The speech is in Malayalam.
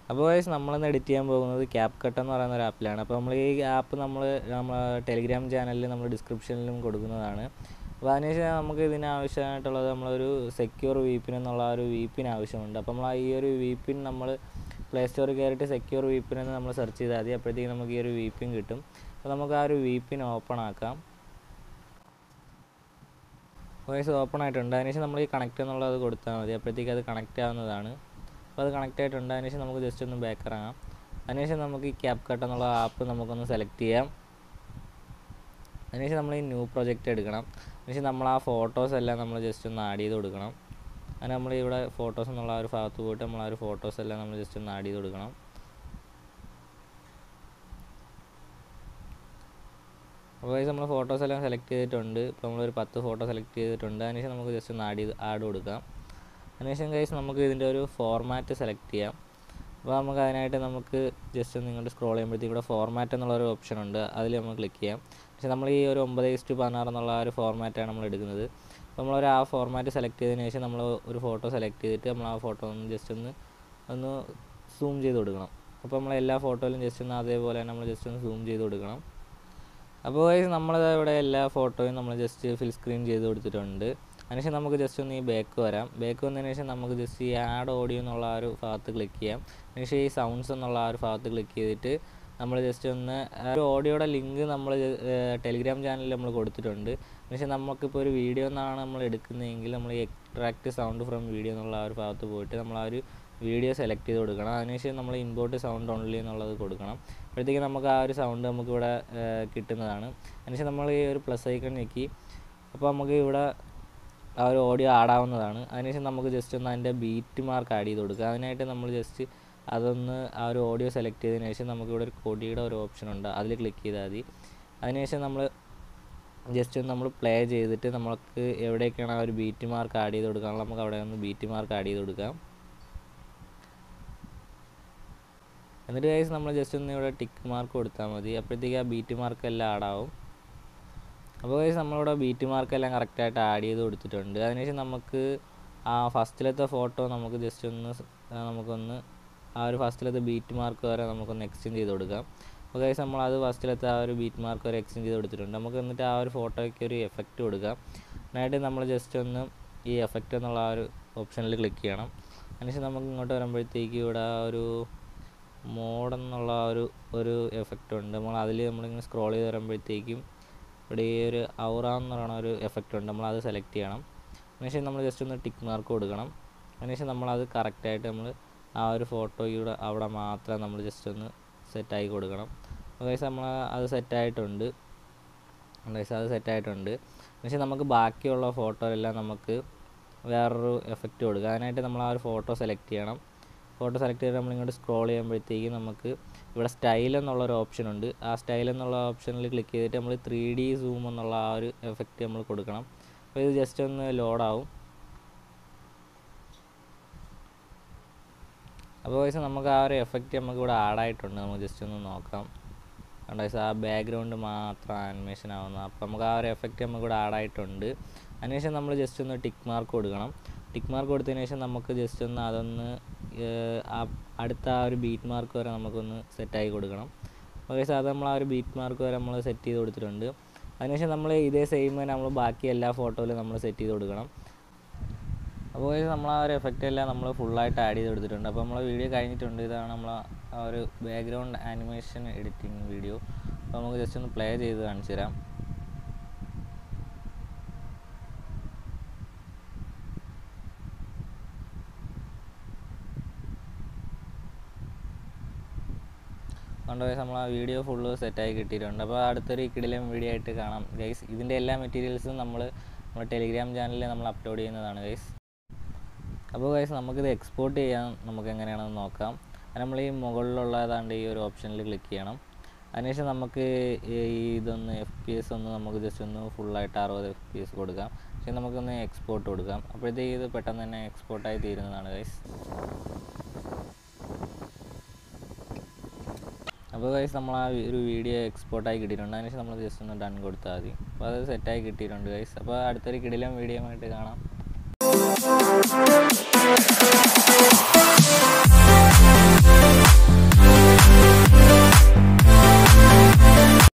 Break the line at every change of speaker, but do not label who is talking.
അപ്പോൾ ഗൈസ് നമ്മളിന്ന് എഡിറ്റ് ചെയ്യാൻ പോകുന്നത് ക്യാപ് കട്ട് എന്ന് പറയുന്ന ഒരു ആപ്പിലാണ് അപ്പോൾ നമ്മൾ ഈ ആപ്പ് നമ്മൾ നമ്മൾ ടെലിഗ്രാം ചാനലിൽ നമ്മൾ ഡിസ്ക്രിപ്ഷനിലും കൊടുക്കുന്നതാണ് അപ്പോൾ അതിനുശേഷം നമുക്ക് ഇതിന് ആവശ്യമായിട്ടുള്ളത് നമ്മളൊരു സെക്യൂർ വി പിൻ എന്നുള്ള ആ ഒരു വി പിൻ ആവശ്യമുണ്ട് അപ്പോൾ നമ്മൾ ഈ ഒരു വി പിൻ നമ്മൾ പ്ലേ സ്റ്റോറിൽ കയറിയിട്ട് സെക്യൂർ വി പിൻ എന്ന് നമ്മൾ സെർച്ച് ചെയ്താൽ മതി അപ്പോഴത്തേക്കും നമുക്ക് ഈ ഒരു വി പിൻ കിട്ടും അപ്പോൾ നമുക്ക് ആ ഒരു വി പിൻ ഓപ്പൺ ആക്കാം വോയിസ് ഓപ്പൺ ആയിട്ടുണ്ട് അതിനുശേഷം നമ്മൾ ഈ കണക്റ്റ് എന്നുള്ളത് കൊടുത്താൽ മതി അപ്പോഴത്തേക്ക് അത് കണക്റ്റ് ആവുന്നതാണ് അപ്പോൾ അത് കണക്റ്റ് ആയിട്ടുണ്ട് അതിനുശേഷം നമുക്ക് ജസ്റ്റ് ഒന്ന് ബാക്ക് ഇറങ്ങാം അതിനുശേഷം നമുക്ക് ഈ ക്യാപ് കട്ട് എന്നുള്ള ആപ്പ് നമുക്കൊന്ന് സെലക്ട് ചെയ്യാം അതിനുശേഷം നമ്മൾ ഈ ന്യൂ പ്രൊജക്റ്റ് എടുക്കണം അതിനുശേഷം നമ്മൾ ആ ഫോട്ടോസ് എല്ലാം നമ്മൾ ജസ്റ്റ് ഒന്ന് ആഡ് ചെയ്ത് കൊടുക്കണം അങ്ങനെ നമ്മൾ ഇവിടെ ഫോട്ടോസ് എന്നുള്ള ആ ഒരു ഭാഗത്ത് പോയിട്ട് നമ്മൾ ആ ഒരു ഫോട്ടോസ് എല്ലാം നമ്മൾ ജസ്റ്റ് ഒന്ന് ആഡ് ചെയ്ത് കൊടുക്കണം അപ്പോൾ ഗൈസ് നമ്മൾ ഫോട്ടോസ് എല്ലാം സെലക്ട് ചെയ്തിട്ടുണ്ട് ഇപ്പോൾ നമ്മളൊരു പത്ത് ഫോട്ടോ സെലക്ട് ചെയ്തിട്ടുണ്ട് അതിനുശേഷം നമുക്ക് ജസ്റ്റ് ഒന്ന് ആഡ് ചെയ്ത് ആഡ് കൊടുക്കാം അതിനുശേഷം ഗൈസ് നമുക്ക് ഇതിൻ്റെ ഒരു ഫോർമാറ്റ് സെലക്ട് ചെയ്യാം അപ്പോൾ നമുക്ക് അതിനായിട്ട് നമുക്ക് ജസ്റ്റ് ഒന്ന് ഇങ്ങോട്ട് സ്ക്രോൾ ചെയ്യുമ്പോഴത്തേക്കും ഇവിടെ ഫോർമാറ്റ് എന്നുള്ളൊരു ഓപ്ഷൻ ഉണ്ട് അതിൽ നമ്മൾ ക്ലിക്ക് ചെയ്യാം പക്ഷേ നമ്മൾ ഈ ഒരു ഒമ്പത് ഇസ്റ്റു പതിനാറ് എന്നുള്ള ആ ഒരു ഫോർമാറ്റാണ് നമ്മൾ എടുക്കുന്നത് അപ്പോൾ നമ്മളൊരു ആ ഫോർമാറ്റ് സെലക്ട് ചെയ്തതിന് ശേഷം നമ്മൾ ഒരു ഫോട്ടോ സെലക്ട് ചെയ്തിട്ട് നമ്മൾ ആ ഫോട്ടോ ഒന്ന് ജസ്റ്റ് ഒന്ന് ഒന്ന് സൂം ചെയ്ത് കൊടുക്കണം അപ്പോൾ നമ്മൾ എല്ലാ ഫോട്ടോയിലും ജസ്റ്റ് ഒന്ന് അതേപോലെ തന്നെ നമ്മൾ ജസ്റ്റ് ഒന്ന് സൂം ചെയ്ത് കൊടുക്കണം അപ്പോൾ നമ്മൾ ഇവിടെ എല്ലാ ഫോട്ടോയും നമ്മൾ ജസ്റ്റ് ഫിൽ സ്ക്രീൻ ചെയ്ത് കൊടുത്തിട്ടുണ്ട് അതിനുശേഷം നമുക്ക് ജസ്റ്റ് ഒന്ന് ഈ ബാക്ക് വരാം ബാക്ക് വന്നതിന് ശേഷം നമുക്ക് ജസ്റ്റ് ഈ ആഡ് ഓഡിയോ എന്നുള്ള ആ ഒരു ഭാഗത്ത് ക്ലിക്ക് ചെയ്യാം അതിനുശേഷം ഈ സൗണ്ട്സ് എന്നുള്ള ആ ഒരു ഭാഗത്ത് ക്ലിക്ക് ചെയ്തിട്ട് നമ്മൾ ജസ്റ്റ് ഒന്ന് ആ ഒരു ഓഡിയോയുടെ ലിങ്ക് നമ്മൾ ടെലിഗ്രാം ചാനലിൽ നമ്മൾ കൊടുത്തിട്ടുണ്ട് പക്ഷേ നമുക്കിപ്പോൾ ഒരു വീഡിയോ എന്നാണ് നമ്മൾ എടുക്കുന്നതെങ്കിൽ നമ്മൾ എക്ട്രാക്ട് സൗണ്ട് ഫ്രം വീഡിയോ എന്നുള്ള ആ ഒരു ഭാഗത്ത് പോയിട്ട് നമ്മൾ ആ ഒരു വീഡിയോ സെലക്ട് ചെയ്ത് കൊടുക്കണം അതിനുശേഷം നമ്മൾ ഇമ്പോർട്ട് സൗണ്ട് ഓൺലി എന്നുള്ളത് കൊടുക്കണം അപ്പോഴത്തേക്ക് നമുക്ക് ആ ഒരു സൗണ്ട് നമുക്കിവിടെ കിട്ടുന്നതാണ് അതിനുശേഷം നമ്മൾ ഈ ഒരു പ്ലസ് ഐക്കൺ ഞെക്കി അപ്പോൾ നമുക്ക് ഇവിടെ ആ ഒരു ഓഡിയോ ആഡാവുന്നതാണ് അതിനുശേഷം നമുക്ക് ജസ്റ്റ് ഒന്ന് അതിൻ്റെ ബീറ്റ് മാർക്ക് ആഡ് ചെയ്ത് കൊടുക്കുക അതിനായിട്ട് നമ്മൾ ജസ്റ്റ് അതൊന്ന് ആ ഒരു ഓഡിയോ സെലക്ട് ചെയ്തതിന് ശേഷം നമുക്കിവിടെ ഒരു കൊടിയുടെ ഒരു ഓപ്ഷൻ ഉണ്ട് അതിൽ ക്ലിക്ക് ചെയ്താൽ മതി അതിനുശേഷം നമ്മൾ ജസ്റ്റ് ഒന്ന് നമ്മൾ പ്ലേ ചെയ്തിട്ട് നമുക്ക് എവിടേക്കാണ് ആ ഒരു ബീറ്റ് മാർക്ക് ആഡ് ചെയ്ത് കൊടുക്കാനുള്ള നമുക്ക് അവിടെ ഒന്ന് ബീറ്റ് മാർക്ക് ആഡ് ചെയ്ത് കൊടുക്കാം എന്നിട്ട് ഗൈസ് നമ്മൾ ജസ്റ്റ് ഒന്ന് ഇവിടെ ടിക്ക് മാർക്ക് കൊടുത്താൽ മതി അപ്പോഴത്തേക്ക് ആ ബീറ്റ് മാർക്ക് എല്ലാം ആഡാവും അപ്പോൾ ഗൈസ് നമ്മളിവിടെ ബീറ്റ് മാർക്ക് എല്ലാം കറക്റ്റായിട്ട് ആഡ് ചെയ്ത് കൊടുത്തിട്ടുണ്ട് അതിനുശേഷം നമുക്ക് ആ ഫസ്റ്റിലത്തെ ഫോട്ടോ നമുക്ക് ജസ്റ്റ് ഒന്ന് നമുക്കൊന്ന് ആ ഒരു ഫസ്റ്റിലത്തെ ബീറ്റ് മാർക്ക് വരെ നമുക്കൊന്ന് എക്സ്റ്റെൻഡ് ചെയ്ത് കൊടുക്കാം അപ്പോൾ ഗൈസ് നമ്മൾ അത് ഫസ്റ്റിലത്തെ ആ ഒരു ബീറ്റ് മാർക്ക് വരെ എക്സ്റ്റെൻഡ് ചെയ്ത് കൊടുത്തിട്ടുണ്ട് നമുക്ക് എന്നിട്ട് ആ ഒരു ഫോട്ടോയ്ക്ക് ഒരു എഫക്റ്റ് കൊടുക്കാം അതിനായിട്ട് നമ്മൾ ജസ്റ്റ് ഒന്ന് ഈ എഫക്റ്റ് എന്നുള്ള ആ ഒരു ഓപ്ഷനിൽ ക്ലിക്ക് ചെയ്യണം അതിനുശേഷം നമുക്ക് ഇങ്ങോട്ട് വരുമ്പോഴത്തേക്ക് ഇവിടെ ആ ഒരു മോഡ് എന്നുള്ള ഒരു ഒരു എഫക്റ്റ് ഉണ്ട് നമ്മൾ അതിൽ നമ്മളിങ്ങനെ സ്ക്രോൾ ചെയ്ത് വരുമ്പോഴത്തേക്കും ഇവിടെ ഈ ഒരു ഔറ എന്ന് പറയുന്ന ഒരു എഫക്റ്റ് ഉണ്ട് നമ്മൾ അത് സെലക്ട് ചെയ്യണം അതിനുശേഷം നമ്മൾ ജസ്റ്റ് ഒന്ന് ടിക്ക് മാർക്ക് കൊടുക്കണം അതിനുശേഷം നമ്മളത് കറക്റ്റായിട്ട് നമ്മൾ ആ ഒരു ഫോട്ടോയുടെ അവിടെ മാത്രം നമ്മൾ ജസ്റ്റ് ഒന്ന് സെറ്റാക്കി കൊടുക്കണം ഗൈസ് നമ്മൾ അത് സെറ്റായിട്ടുണ്ട് ഗൈസ് അത് സെറ്റായിട്ടുണ്ട് പക്ഷേ നമുക്ക് ബാക്കിയുള്ള ഫോട്ടോയിലെല്ലാം നമുക്ക് വേറൊരു എഫക്റ്റ് കൊടുക്കുക അതിനായിട്ട് നമ്മൾ ആ ഒരു ഫോട്ടോ സെലക്ട് ചെയ്യണം ഫോട്ടോ സെലക്ട് ചെയ്ത് നമ്മളിങ്ങോട്ട് സ്ക്രോൾ ചെയ്യുമ്പോഴത്തേക്ക് നമുക്ക് ഇവിടെ സ്റ്റൈൽ എന്നുള്ള ഒരു ഓപ്ഷൻ ഉണ്ട് ആ സ്റ്റൈൽ എന്നുള്ള ഓപ്ഷനിൽ ക്ലിക്ക് ചെയ്തിട്ട് നമ്മൾ ത്രീ ഡി സൂം എന്നുള്ള ആ ഒരു എഫക്റ്റ് നമ്മൾ കൊടുക്കണം അപ്പോൾ ഇത് ജസ്റ്റ് ഒന്ന് ലോഡാവും അപ്പോൾ വയസ്സ് നമുക്ക് ആ ഒരു എഫക്റ്റ് നമുക്ക് ഇവിടെ ആഡായിട്ടുണ്ട് നമുക്ക് ജസ്റ്റ് ഒന്ന് നോക്കാം കണ്ടോ ആ ബാക്ക്ഗ്രൗണ്ട് മാത്രം ആനിമേഷൻ ആവുന്ന അപ്പോൾ നമുക്ക് ആ ഒരു എഫക്റ്റ് നമുക്ക് ഇവിടെ ആഡായിട്ടുണ്ട് അതിനുശേഷം നമ്മൾ ജസ്റ്റ് ഒന്ന് ടിക്ക് മാർക്ക് കൊടുക്കണം ടിക്ക് മാർക്ക് കൊടുത്തതിന് ശേഷം നമുക്ക് ജസ്റ്റ് ഒന്ന് അതൊന്ന് അടുത്ത ആ ഒരു ബീറ്റ് മാർക്ക് വരെ നമുക്കൊന്ന് സെറ്റാക്കി കൊടുക്കണം ഓക്കെ സാർ അത് നമ്മൾ ആ ഒരു ബീറ്റ് മാർക്ക് വരെ നമ്മൾ സെറ്റ് ചെയ്ത് കൊടുത്തിട്ടുണ്ട് അതിനുശേഷം നമ്മൾ ഇതേ സെയിം തന്നെ നമ്മൾ ബാക്കി എല്ലാ ഫോട്ടോയിലും നമ്മൾ സെറ്റ് ചെയ്ത് കൊടുക്കണം അപ്പോൾ നമ്മൾ ആ ഒരു എഫക്റ്റ് എല്ലാം നമ്മൾ ഫുള്ളായിട്ട് ആഡ് ചെയ്ത് കൊടുത്തിട്ടുണ്ട് അപ്പോൾ നമ്മൾ വീഡിയോ കഴിഞ്ഞിട്ടുണ്ട് ഇതാണ് നമ്മൾ ആ ഒരു ബാക്ക്ഗ്രൗണ്ട് ആനിമേഷൻ എഡിറ്റിംഗ് വീഡിയോ അപ്പോൾ നമുക്ക് ജസ്റ്റ് ഒന്ന് പ്ലേ ചെയ്ത് കാണിച്ചു തരാം അതുകൊണ്ട് ഗൈസ് നമ്മൾ ആ വീഡിയോ ഫുള്ള് സെറ്റായി കിട്ടിയിട്ടുണ്ട് അപ്പോൾ അടുത്തൊരു കിടിലം വീഡിയോ ആയിട്ട് കാണാം ഗൈസ് ഇതിൻ്റെ എല്ലാ മെറ്റീരിയൽസും നമ്മൾ നമ്മുടെ ടെലിഗ്രാം ചാനലിൽ നമ്മൾ അപ്ലോഡ് ചെയ്യുന്നതാണ് ഗൈസ് അപ്പോൾ ഗൈസ് നമുക്കിത് എക്സ്പോർട്ട് ചെയ്യാൻ നമുക്ക് എങ്ങനെയാണെന്ന് നോക്കാം നമ്മൾ ഈ മുകളിലുള്ള ഏതാണ്ട് ഈ ഒരു ഓപ്ഷനിൽ ക്ലിക്ക് ചെയ്യണം അതിനുശേഷം നമുക്ക് ഈ ഇതൊന്ന് എഫ് പി എസ് ഒന്ന് നമുക്ക് ജസ്റ്റ് ഒന്ന് ഫുള്ളായിട്ട് അറുപത് എഫ് പി എസ് കൊടുക്കാം പക്ഷേ നമുക്കൊന്ന് എക്സ്പോർട്ട് കൊടുക്കാം അപ്പോഴത്തേക്ക് ഇത് പെട്ടെന്ന് തന്നെ എക്സ്പോർട്ടായി തീരുന്നതാണ് ഗൈസ് അപ്പോൾ ഗൈസ് നമ്മൾ ആ ഒരു വീഡിയോ എക്സ്പോർട്ടായി കിട്ടിയിട്ടുണ്ട് അതിനുശേഷം നമ്മൾ ജസ്റ്റ് ഒന്ന് ഡൺ കൊടുത്താൽ മതി അപ്പോൾ അത് സെറ്റായി കിട്ടിയിട്ടുണ്ട് ഗൈസ് അപ്പോൾ അടുത്തൊരു കിടിലം വീഡിയോ ആയിട്ട് കാണാം